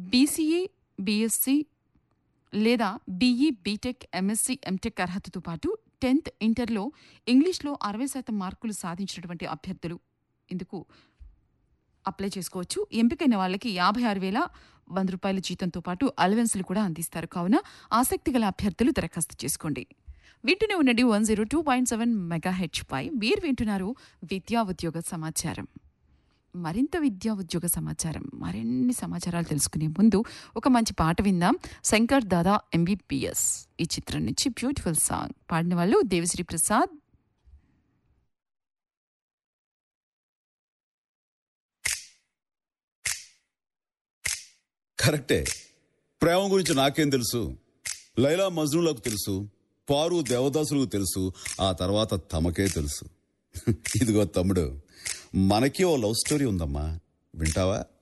BCA BSc లేదా BE BTech MSc MTech అర్హతతో పాటు టెన్త్ ఇంటర్లో ఇంగ్లీష్లో అరవై శాతం మార్కులు సాధించినటువంటి అభ్యర్థులు ఇందుకు అప్లై చేసుకోవచ్చు ఎంపికైన వాళ్ళకి యాభై ఆరు వేల వంద రూపాయల జీతంతో పాటు అలవెన్స్లు కూడా అందిస్తారు కావున ఆసక్తి గల అభ్యర్థులు దరఖాస్తు చేసుకోండి వింటూనే ఉండండి one zero two point seven megahertz పై మీరు వింటున్నారు విద్యా ఉద్యోగ సమాచారం మరింత విద్యా ఉద్యోగ సమాచారం మరిన్ని సమాచారాలు తెలుసుకునే ముందు ఒక మంచి పాట విందాం శంకర్ దాదా ఎంబీపీఎస్ ఈ చిత్రం నుంచి బ్యూటిఫుల్ సాంగ్ పాడిన వాళ్ళు దేవిశ్రీ ప్రసాద్ కరెక్టే ప్రేమ గురించి నాకేం తెలుసు లైలా మజ్నులకు తెలుసు పారు దేవదాసులకు తెలుసు ఆ తర్వాత తమకే తెలుసు ఇదిగో తమ్ముడు మనకి ఓ లవ్ స్టోరీ ఉందమ్మా వింటావా